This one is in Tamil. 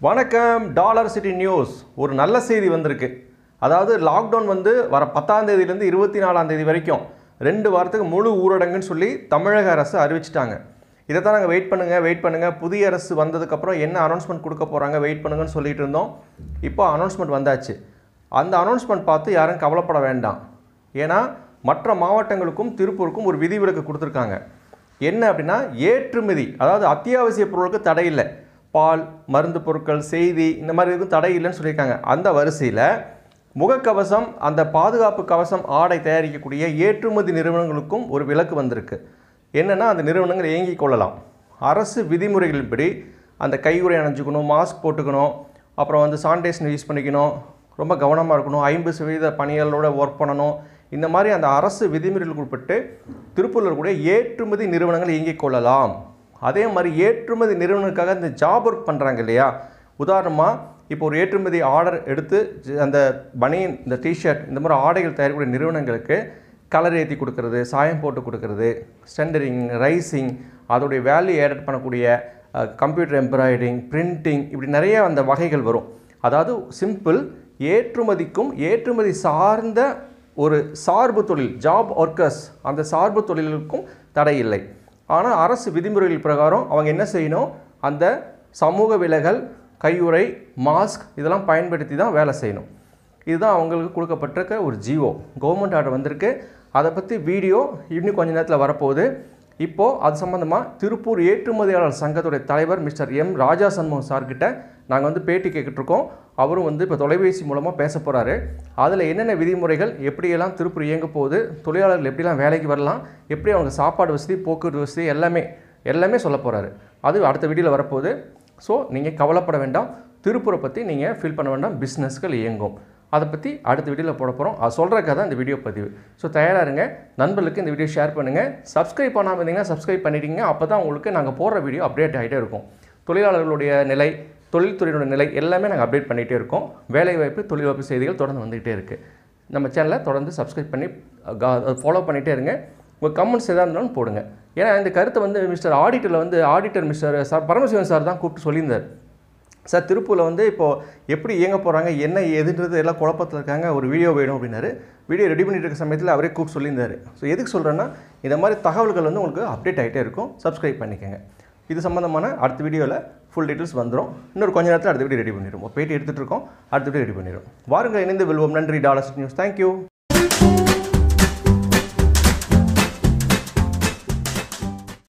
வணக்கம் டாலர் சிட்டி நியூஸ் ஒரு நல்ல செய்தி வந்திருக்கு அதாவது லாக்டவுன் வந்து வர பத்தாம் தேதியிலேருந்து இருபத்தி நாலாம் தேதி வரைக்கும் ரெண்டு வாரத்துக்கு முழு ஊரடங்குன்னு சொல்லி தமிழக அரசு அறிவிச்சிட்டாங்க இதை தான் நாங்கள் வெயிட் பண்ணுங்கள் வெயிட் பண்ணுங்கள் புதிய அரசு வந்ததுக்கப்புறம் என்ன அனௌன்ஸ்மெண்ட் கொடுக்க போகிறாங்க வெயிட் பண்ணுங்கன்னு சொல்லிட்டு இருந்தோம் இப்போ அனௌன்ஸ்மெண்ட் வந்தாச்சு அந்த அனௌன்ஸ்மெண்ட் பார்த்து யாரும் கவலைப்பட வேண்டாம் ஏன்னா மற்ற மாவட்டங்களுக்கும் திருப்பூருக்கும் ஒரு விதிவிலக்கு கொடுத்துருக்காங்க என்ன அப்படின்னா ஏற்றுமதி அதாவது அத்தியாவசிய பொருளுக்கு தடை இல்லை பால் மருந்து பொருட்கள் செய்தி இந்த மாதிரி இதுக்கும் தடை இல்லைன்னு சொல்லியிருக்காங்க அந்த வரிசையில் முகக்கவசம் அந்த பாதுகாப்பு கவசம் ஆடை தயாரிக்கக்கூடிய ஏற்றுமதி நிறுவனங்களுக்கும் ஒரு விலக்கு வந்திருக்கு என்னென்னா அந்த நிறுவனங்கள் இயங்கிக் கொள்ளலாம் அரசு விதிமுறைகளின்படி அந்த கையுறை அணிஞ்சுக்கணும் மாஸ்க் போட்டுக்கணும் அப்புறம் வந்து சானிடைசேஷன் யூஸ் பண்ணிக்கணும் ரொம்ப கவனமாக இருக்கணும் ஐம்பது சதவீத பணிகளோட ஒர்க் பண்ணணும் இந்த மாதிரி அந்த அரசு விதிமுறைகளுக்கு உட்பட்டு திருப்பூரில் இருக்கக்கூடிய ஏற்றுமதி நிறுவனங்கள் இயங்கிக் கொள்ளலாம் அதே மாதிரி ஏற்றுமதி நிறுவனங்களுக்காக இந்த ஜாப் ஒர்க் பண்ணுறாங்க இல்லையா உதாரணமாக இப்போ ஒரு ஏற்றுமதி ஆர்டர் எடுத்து ஜ- அந்த பனியன் இந்த டிஷர்ட் இந்த மாதிரி ஆடைகள் தயாரிக்கக்கூடிய நிறுவனங்களுக்கு கலர் ஏற்றி கொடுக்கறது சாயம் போட்டு கொடுக்கறது ஸ்டெண்டரிங் ரைசிங் அதோடைய வேல்யூ ஆடட் பண்ணக்கூடிய கம்ப்யூட்டர் எம்ப்ராய்டிங் பிரிண்டிங் இப்படி நிறைய அந்த வகைகள் வரும் அதாவது சிம்பிள் ஏற்றுமதிக்கும் ஏற்றுமதி சார்ந்த ஒரு சார்பு தொழில் ஜாப் ஒர்க்கர்ஸ் அந்த சார்பு தொழிலுக்கும் தடை இல்லை ஆனால் அரசு விதிமுறைகள் பிரகாரம் அவங்க என்ன செய்யணும் அந்த சமூக விலகல் கையுறை மாஸ்க் இதெல்லாம் பயன்படுத்தி தான் வேலை செய்யணும் இதுதான் அவங்களுக்கு கொடுக்கப்பட்டிருக்க ஒரு ஜிஓ கவர்மெண்ட் ஆர்டர் வந்திருக்கு அதை பற்றி வீடியோ இன்னும் கொஞ்ச நேரத்தில் வரப்போகுது இப்போது அது சம்மந்தமாக திருப்பூர் ஏற்றுமதியாளர் சங்கத்துடைய தலைவர் மிஸ்டர் எம் ராஜா சண்முகம் சார்கிட்ட நாங்கள் வந்து பேட்டி கேட்டுட்ருக்கோம் அவரும் வந்து இப்போ தொலைபேசி மூலமாக பேச போகிறாரு அதில் என்னென்ன விதிமுறைகள் எப்படியெல்லாம் திருப்பூர் இயங்க போகுது தொழிலாளர்கள் எப்படிலாம் வேலைக்கு வரலாம் எப்படி அவங்க சாப்பாடு வசதி போக்குவரத்து வசதி எல்லாமே எல்லாமே சொல்ல போகிறாரு அது அடுத்த வீடியோவில் வரப்போகுது ஸோ நீங்கள் கவலைப்பட வேண்டாம் திருப்பூரை பற்றி நீங்கள் ஃபீல் பண்ண வேண்டாம் பிஸ்னஸ்கள் இயங்கும் அதை பற்றி அடுத்த வீடியோவில் போட போகிறோம் அது சொல்கிறக்காக தான் இந்த வீடியோ பதிவு ஸோ தயாராக இருங்க நண்பர்களுக்கு இந்த வீடியோ ஷேர் பண்ணுங்கள் சப்ஸ்கிரைப் பண்ணாமல் இருந்தீங்கன்னா சப்ஸ்கிரைப் பண்ணிட்டீங்க அப்போ தான் உங்களுக்கு நாங்கள் போடுற வீடியோ அப்டேட் ஆகிட்டே இருக்கும் தொழிலாளர்களுடைய நிலை தொழில்துறையினுடைய நிலை எல்லாமே நாங்கள் அப்டேட் பண்ணிகிட்டே இருக்கோம் வேலைவாய்ப்பு தொழில்வாய்ப்பு செய்திகள் தொடர்ந்து வந்துகிட்டே இருக்குது நம்ம சேனலை தொடர்ந்து சப்ஸ்கிரைப் பண்ணி ஃபாலோ பண்ணிகிட்டே இருங்க உங்கள் கமெண்ட்ஸ் எதாக இருந்தாலும் போடுங்க ஏன்னா இந்த கருத்தை வந்து மிஸ்டர் ஆடிட்டரில் வந்து auditor mister sir Paramasivan sir தான் கூப்பிட்டு சொல்லியிருந்தார் சார் திருப்பூரில் வந்து இப்போது எப்படி இயங்க போகிறாங்க என்ன எதுன்றது எல்லாம் குழப்பத்தில் இருக்காங்க ஒரு வீடியோ வேணும் அப்படின்னாரு வீடியோ ரெடி பண்ணிட்டு இருக்க சமயத்தில் அவரே கூப்பிட்டு சொல்லியிருந்தாரு ஸோ எதுக்கு சொல்கிறேன்னா இந்த மாதிரி தகவல்கள் வந்து உங்களுக்கு அப்டேட் ஆகிட்டே இருக்கும் சப்ஸ்கிரைப் பண்ணிக்கோங்க இது சம்மந்தமான அடுத்த வீடியோவில் ஃபுல் டீட்டெயில்ஸ் வந்துடும் இன்னொரு கொஞ்ச நேரத்தில் அடுத்த வீடியோ ரெடி பண்ணிடுவோம் பேட்டி எடுத்துகிட்டு இருக்கோம் அடுத்த வீடியோ ரெடி பண்ணிடுவோம் வாருங்கள் இணைந்து வெல்வோம் நன்றி டாலர்ஸ் நியூஸ் தேங்க்யூ